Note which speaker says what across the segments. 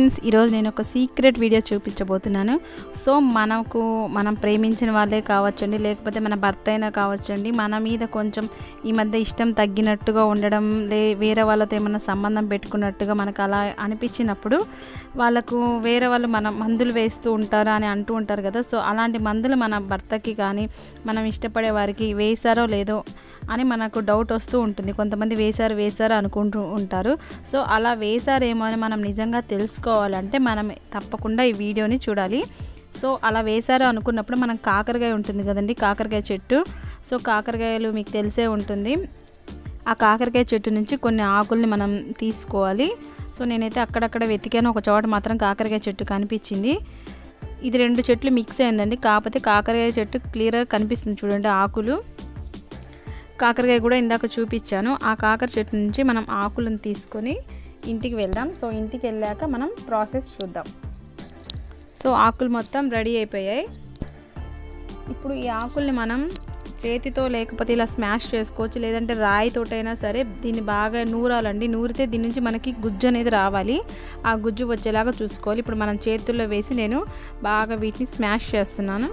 Speaker 1: friends ఈరోజు నేను ఒక సీక్రెట్ వీడియో చూపించబోతున్నాను సో మనకు మనం ప్రేమించిన వాళ్ళే కావచ్చండి లేకపోతే మన భర్త అయినా కావచ్చండి మన మీద కొంచెం ఈ మధ్య ఇష్టం తగ్గినట్టుగా ఉండడం లే వేరే వాళ్ళతో ఏమైనా సంబంధం పెట్టుకున్నట్టుగా మనకు అలా అనిపించినప్పుడు వాళ్ళకు వేరే వాళ్ళు మన మందులు వేస్తూ ఉంటారు అని అంటూ ఉంటారు కదా సో అలాంటి మందులు మన భర్తకి కానీ మనం ఇష్టపడే వారికి వేశారో లేదో అని మనకు డౌట్ వస్తూ ఉంటుంది కొంతమంది వేశారు వేశారు అనుకుంటూ ఉంటారు సో అలా వేశారేమో అని మనం నిజంగా తెలుసుకోవాలంటే మనం తప్పకుండా ఈ వీడియోని చూడాలి సో అలా వేశారు అనుకున్నప్పుడు మనం కాకరకాయ ఉంటుంది కదండి కాకరకాయ చెట్టు సో కాకరకాయలు మీకు తెలిసే ఉంటుంది ఆ కాకరకాయ చెట్టు నుంచి కొన్ని ఆకుల్ని మనం తీసుకోవాలి సో నేనైతే అక్కడక్కడ వెతికాను ఒక చోట మాత్రం కాకరకాయ చెట్టు కనిపించింది ఇది రెండు చెట్లు మిక్స్ అయిందండి కాకపోతే కాకరకాయ చెట్టు క్లియర్గా కనిపిస్తుంది చూడండి ఆకులు కాకరకాయ కూడా ఇందాక చూపించాను ఆ కాకర చెట్టు నుంచి మనం ఆకులను తీసుకొని ఇంటికి వెళ్దాం సో ఇంటికి వెళ్ళాక మనం ప్రాసెస్ చూద్దాం సో ఆకులు మొత్తం రెడీ అయిపోయాయి ఇప్పుడు ఈ ఆకుల్ని మనం చేతితో లేకపోతే ఇలా స్మాష్ చేసుకోవచ్చు లేదంటే రాయితోటైనా సరే దీన్ని బాగా నూరాలండి నూరితే దీని నుంచి మనకి గుజ్జు అనేది రావాలి ఆ గుజ్జు వచ్చేలాగా చూసుకోవాలి ఇప్పుడు మనం చేతుల్లో వేసి నేను బాగా వీటిని స్మాష్ చేస్తున్నాను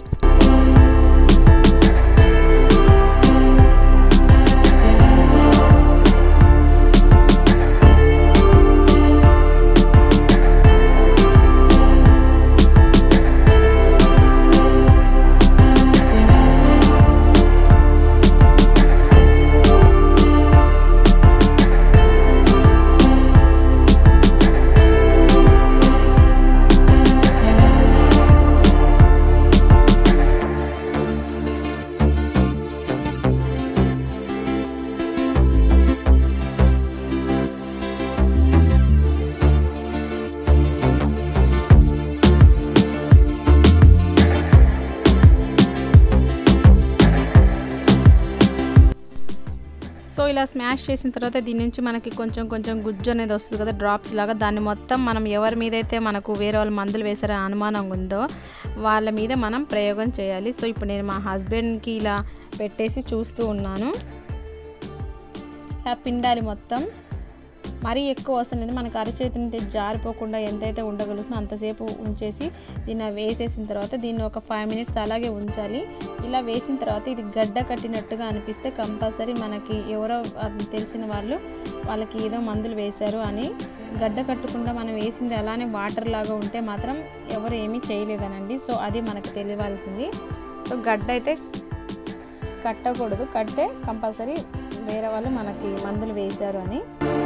Speaker 1: సో ఇలా స్మాష్ చేసిన తర్వాత దీని నుంచి మనకి కొంచెం కొంచెం గుజ్జు అనేది వస్తుంది కదా డ్రాప్స్ లాగా దాన్ని మొత్తం మనం ఎవరి మీద అయితే మనకు వేరే వాళ్ళు మందులు వేసారని అనుమానం ఉందో వాళ్ళ మీద మనం ప్రయోగం చేయాలి సో ఇప్పుడు నేను మా హస్బెండ్కి ఇలా పెట్టేసి చూస్తూ ఉన్నాను ఇలా పిండాలి మొత్తం మరీ ఎక్కువ అవసరం లేదు మనకు అరచేతి నుండి జారిపోకుండా ఎంతైతే ఉండగలుగుతుందో అంతసేపు ఉంచేసి దీన్ని వేసేసిన తర్వాత దీన్ని ఒక ఫైవ్ మినిట్స్ అలాగే ఉంచాలి ఇలా వేసిన తర్వాత ఇది గడ్డ కట్టినట్టుగా అనిపిస్తే కంపల్సరీ మనకి ఎవరో తెలిసిన వాళ్ళు వాళ్ళకి ఏదో మందులు వేశారు అని గడ్డ కట్టకుండా మనం వేసింది అలానే వాటర్ లాగా ఉంటే మాత్రం ఎవరు ఏమీ చేయలేదనండి సో అది మనకు తెలియవలసింది సో గడ్డ అయితే కట్టకూడదు కట్టే కంపల్సరీ వేరే వాళ్ళు మనకి మందులు వేశారు అని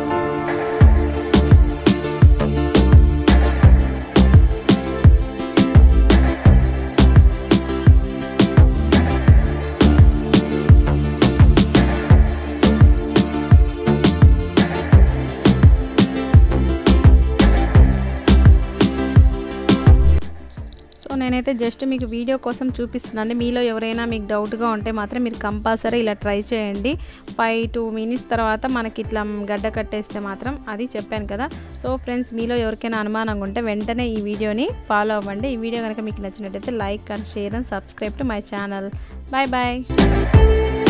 Speaker 1: సో నేనైతే జస్ట్ మీకు వీడియో కోసం చూపిస్తున్నాను మీలో ఎవరైనా మీకు డౌట్గా ఉంటే మాత్రం మీరు కంపల్సరీ ఇలా ట్రై చేయండి ఫైవ్ టూ మినిట్స్ తర్వాత మనకి ఇట్లా గడ్డ కట్టేస్తే మాత్రం అది చెప్పాను కదా సో ఫ్రెండ్స్ మీలో ఎవరికైనా అనుమానంగా ఉంటే వెంటనే ఈ వీడియోని ఫాలో అవ్వండి ఈ వీడియో కనుక మీకు నచ్చినట్టయితే like and share and subscribe to my channel bye bye